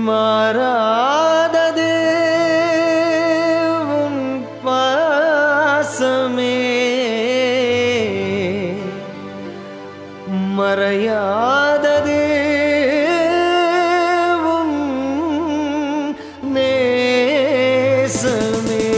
மாறாதது உன் பாசமே மறையாதது உன் நேசமே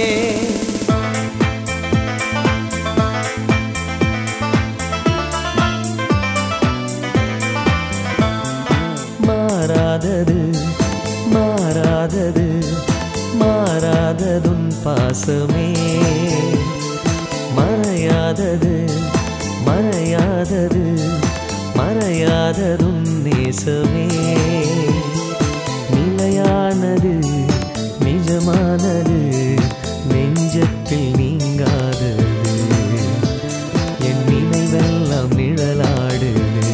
மாறாதது மாறாதது மாறாததும் பாசமே மறையாதது மறையாதது மறையாததும் நேசமே நிலையானது நிஜமானது நெஞ்சத்தில் நீங்காதது என் நினைவெல்லாம் நிழலாடுது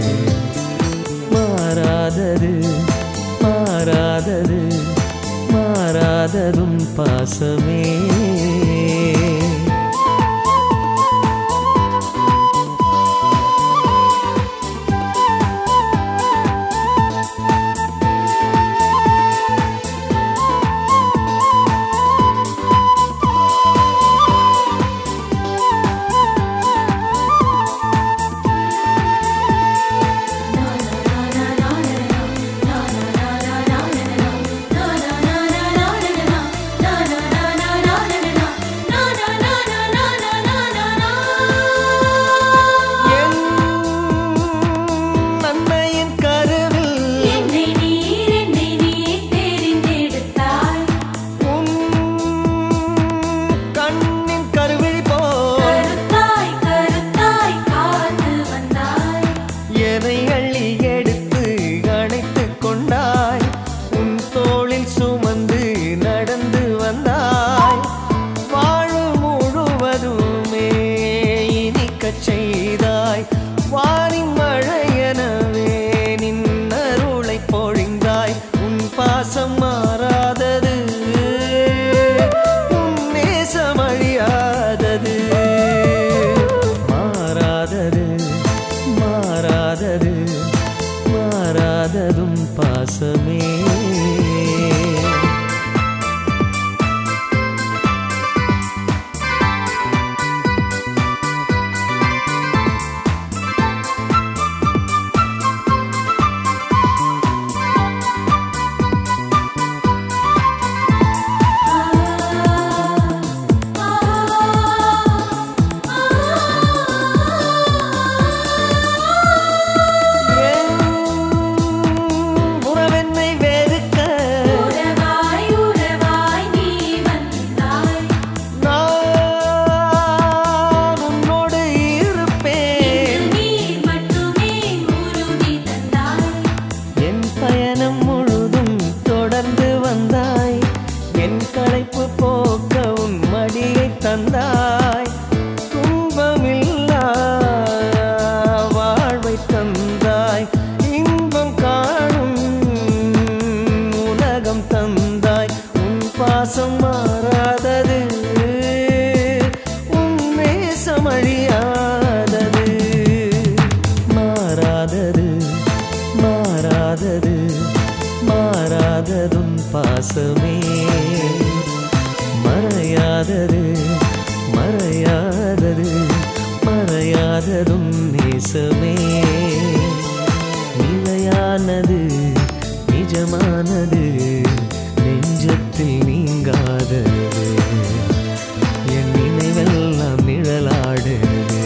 மாறாதது மாறாதது மாறாததும் பாசமே என் நன்மையின் கருவில் என்னை நீர் என்னை நீர் தெரிந்தெடுத்தாய் உன் கண்ணின் கருவிழி போல் கருத்தாய் கருத்தாய் காத்து வந்தாய் என்னை அள்ளி எடுத்து அணைத்துக் கொண்டாய் உன் தோளில் சுமந்து நடந்து வந்தாய் வாழ்வு முழுவதுமே இனிக்கச் செய்தாய் வானின் மழையெனவே நின் அருளை பொழிந்தாய் உன் பாசம் மாறாதது உன் நேசம் அழியாதது மாறாதது மாறாதது மாறாததும் பாசமே என் உறவென்னை வெறுக்க உறவாய் உறவாய் நீ வந்தாய் நான் உன்னோடு இருப்பேன் இன்று நீர் மட்டுமே உறுதி தந்தாய் என் பயணம் முழுதும் தொடர்ந்து வந்தாய் என் களைப்பு போக்க உன் மடியை தந்தாய் துன்பமில்லா வாழ்வை தந்தாய் இன்பம் காணும் உலகம் தந்தாய் உன் பாசம் மாறாதது உன் நேசம் அழியாதது மாறாதது மாறாதது மாறாததும் பாசமே மறையாதது மறையாதது மறையாததும் நேசமே நிலையானது நிஜமானது நெஞ்சத்தில் நீங்காதது என் நினைவெல்லாம் நிழலாடுது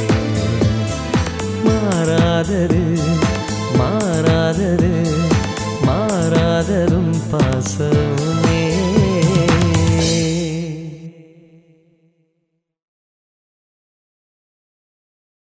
மாறாதது மாறாதது மாறாததும் பாசம்